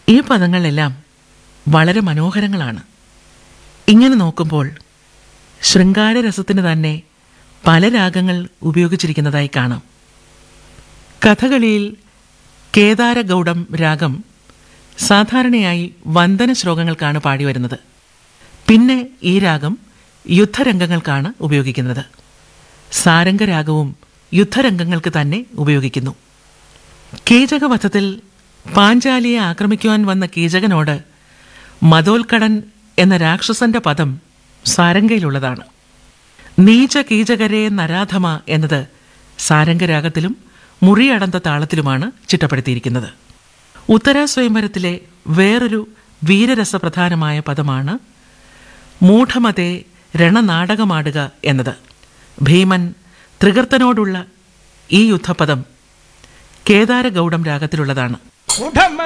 ഈ പദങ്ങളെല്ലാം വളരെ മനോഹരങ്ങളാണ് ഇങ്ങനെ നോക്കുമ്പോൾ ശൃംഗാരരസത്തിന് തന്നെ പല രാഗങ്ങൾ ഉപയോഗിച്ചിരിക്കുന്നതായി കാണാം കഥകളിയിൽ കേദാരഗൗഡം രാഗം സാധാരണയായി വന്ദന ശ്ലോകങ്ങൾക്കാണ് പാടിവരുന്നത് പിന്നെ ഈ രാഗം യുദ്ധരംഗങ്ങൾക്കാണ് ഉപയോഗിക്കുന്നത് സാരംഗരാഗവും യുദ്ധരംഗങ്ങൾക്ക് തന്നെ ഉപയോഗിക്കുന്നു കീചകവധത്തിൽ പാഞ്ചാലിയെ ആക്രമിക്കുവാൻ വന്ന കീചകനോട് മതോൽക്കടൻ എന്ന രാക്ഷസന്റെ പദം സാരംഗയിലുള്ളതാണ് നീച കീചകരെ നരാധമ എന്നത് സാരംഗരാഗത്തിലും മുറിയടന്ത താളത്തിലുമാണ് ചിട്ടപ്പെടുത്തിയിരിക്കുന്നത് ഉത്തരാ സ്വയംവരത്തിലെ വേറൊരു വീരരസപ്രധാനമായ പദമാണ് മൂഢമതേ രണനാടകമാടുക എന്നത് ഭീമൻ ത്രികർത്തനോടുള്ള ഈ യുദ്ധപദം കേദാരഗൗഡം രാഗത്തിലുള്ളതാണ് ഉടമ